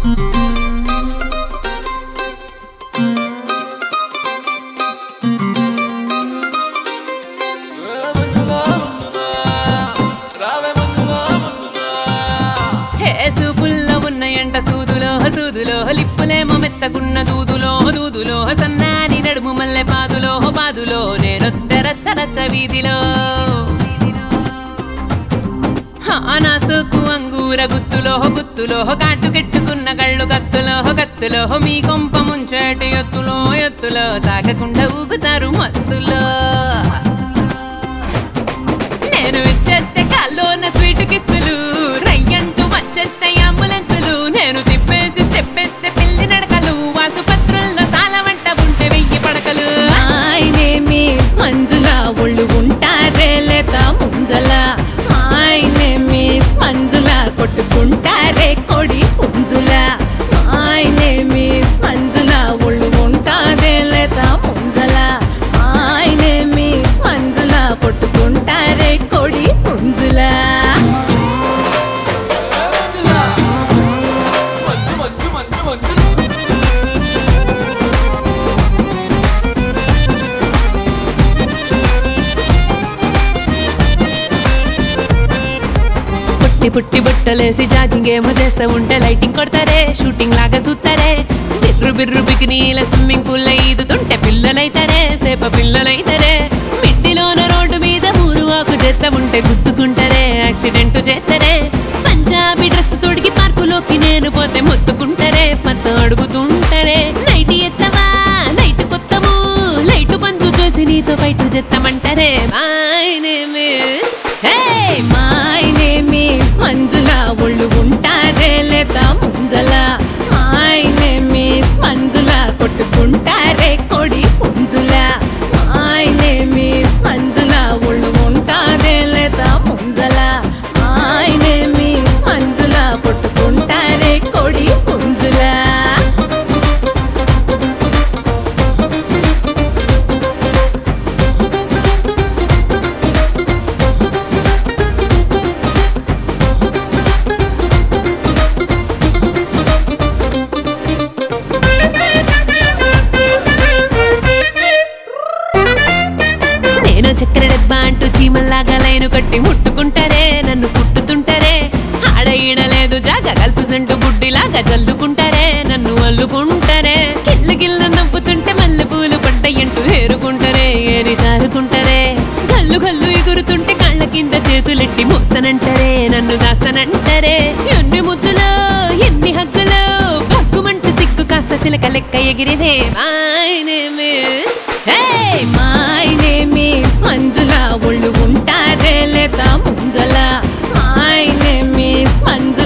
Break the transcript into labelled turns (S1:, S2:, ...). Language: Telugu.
S1: హే సూపుల్లో ఉన్నాయంట సూదులో సూదులో లిప్పులేమో మెత్తకున్న దూదులో దూదులో సన్నాని నడుము మల్లె పాదులో పాదులో నేనొద్దె రచ్చ రచ్చ వీధిలో హా, నా సోకు అంగూర గుత్తులో గుత్తులో కాటు కెట్టుకున్న కళ్ళు కత్తులో కత్తులో మీ కొంప ముంచేటి ఎత్తులో ఎత్తులో తాగకుండా ఊగుతారు మత్తులో నేను ఇచ్చేస్తే కాల్లోన స్వీట్ కిస్సులు రయ్యంటూ వచ్చేస్తే అంబులెన్సులు నేను తిప్పేసి స్టెప్ ఎత్తే పిల్లి నడకలు వాసుపత్రుల్లో సాల వంట ఉంటే వెయ్యి పడకలు
S2: మై నేమ్ ఈస్ మంజుల ఒళ్ళు ఉంటారే లేత ముంజల మై నేమ్ ఈస్ మంజుల కొట్టుకుంటారే కొడి పుంజుల మై నేమ్ ఈస్ మంజుల ఒళ్ళు ఉంటారే లేత ముంజల మై నేమ్ ఈస్ మంజుల కొట్టుకుంటారే కొడి పుంజుల
S1: పుట్టి పుట్టి బుట్టలేసి జాగింగ్ ఏమో చేస్తూ ఉంటే లైటింగ్ కొడతారే షూటింగ్ లాగా చూస్తారే బిర్రు బిర్రు బికినీల స్విమ్మింగ్ పూల్ ఈదుతుంటే పిల్లలైతారే సేప పిల్లలైతారే మిడ్డిలోన రోడ్డు మీద మూరు ఆకు చేస్తా ఉంటే గుద్దుకుంటారే యాక్సిడెంట్ చేస్తారే పంజాబీ డ్రెస్ తొడిగి పార్కులోకి నేను పోతే మొత్తుకుంటారే పత్త అడుగుతుంటారే నైట్ ఎత్తవా నైట్ కొత్తము లైట్ బంధు చూసి నీతో బయట చెత్తమంటారే my name
S2: hey my name is Manjula ఒళ్ళు ఉంటారే లేత ముంజల మై నేమ్ ఈస్ మంజుల కొట్టుకుంటారే కొడి పుంజుల మై నేమ్ ఈస్ మంజుల ఒళ్ళు ఉంటారే లేత ముంజల మై నేమ్ ఈస్ మంజుల కొట్టుకుంటారే కొడి పుంజుల
S1: నేను చక్కెర డబ్బా అంటూ చీమల్లాగా లైను కట్టి ముట్టుకుంటారే నన్ను పుట్టుతుంటారే ఆడ ఈడ లేదు జాగ కల్పుసంటూ బుడ్డిలాగా జల్లుకుంటారే నన్ను అల్లుకుంటారే గిల్ల గిల్ల నవ్వుతుంటే మల్లె పూలు పడ్డయ్యంటూ ఏరుకుంటారే ఏరి తారుకుంటారే గల్లు గల్లు ఎగురుతుంటే కళ్ళ కింద చేతులెట్టి మోస్తానంటారే నన్ను దాస్తానంటారే ఎన్ని ముద్దులో ఎన్ని హగ్గులో భగ్గుమంటూ సిగ్గు కాస్త సిలక లెక్క ఎగిరినే my name
S2: hey my name is Manjula ఒళ్ళు ఉంటారే లేత ముంజల మై నేమ్ ఈస్ మంజుల